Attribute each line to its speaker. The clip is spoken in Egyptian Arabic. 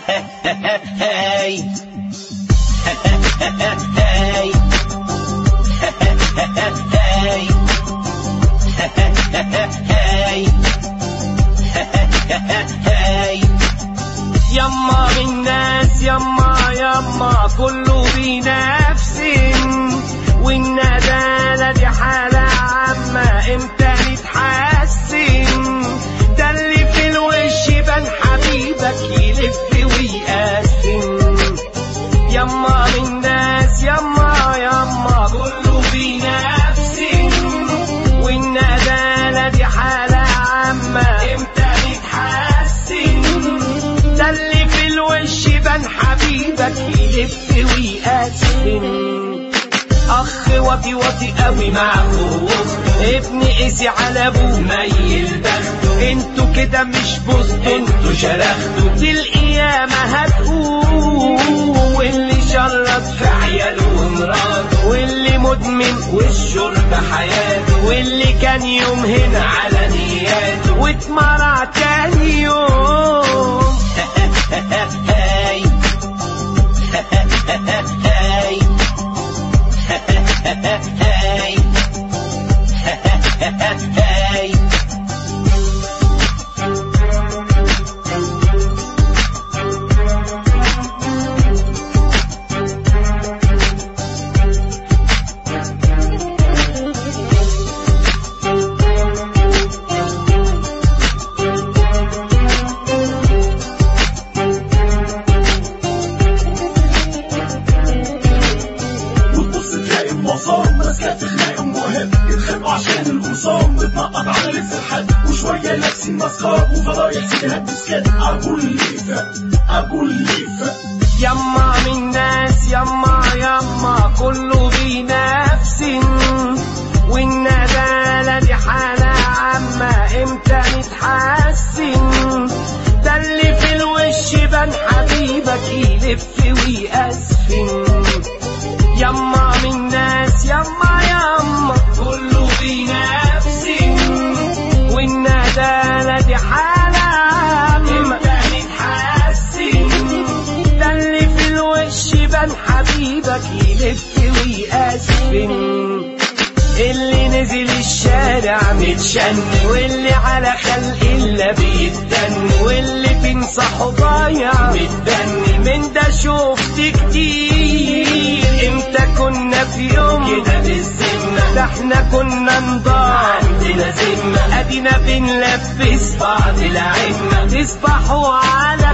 Speaker 1: hey. hey. hey. hey. يما بالناس يما يما كله بنفس والندالة دي حالة عامة امتى نتحسن ده اللي في الوش بان حبيبك يلف ويقسم يما بالناس يما يما كله بنفس والندالة دي حالة عامة امتى نتحسن ده اللي في الوش بان حبيبك يلف ويقسم اخ وطي وطي قوي مع اخوه ابن قسي على ابوه ميل بخته انتوا كده مش بوسطوا انتوا شرختوا دي القيامة هتقوم واللي شرط في عياله ومراته واللي مدمن والشرب حياته واللي كان يوم هنا على نياته واتمرع تاني يوم هاي هاي hey. hey.
Speaker 2: وتبص تلاقي المصام ماسكة في خناق مهم يتخانقوا عشان الخصام متنقط على لبس الحد وشوية لابسين مسخار وفضايح سيديهات بسكات أبو الليفة أبو الليفة
Speaker 1: يما من ناس يما يما كله بنفس والندالة دي حالة عامة امتى نتحسن ده اللي في الوش بان حبيبك يلف ويقسم يما من ناس يما يما كله بنفس والندالة دي حالة عامة امتى نتحسن ده اللي في الوش بان حبيبك يلف ويقسم اللي نزل الشارع متشن واللي على خلق الله بيتدن واللي تنصحه ضايع متدن من ده شفت كتير امتى كنا في يوم كده بالذمة ده احنا كنا نضاع عندنا ذمة ادينا بنلبس بعض العمة تصبحوا على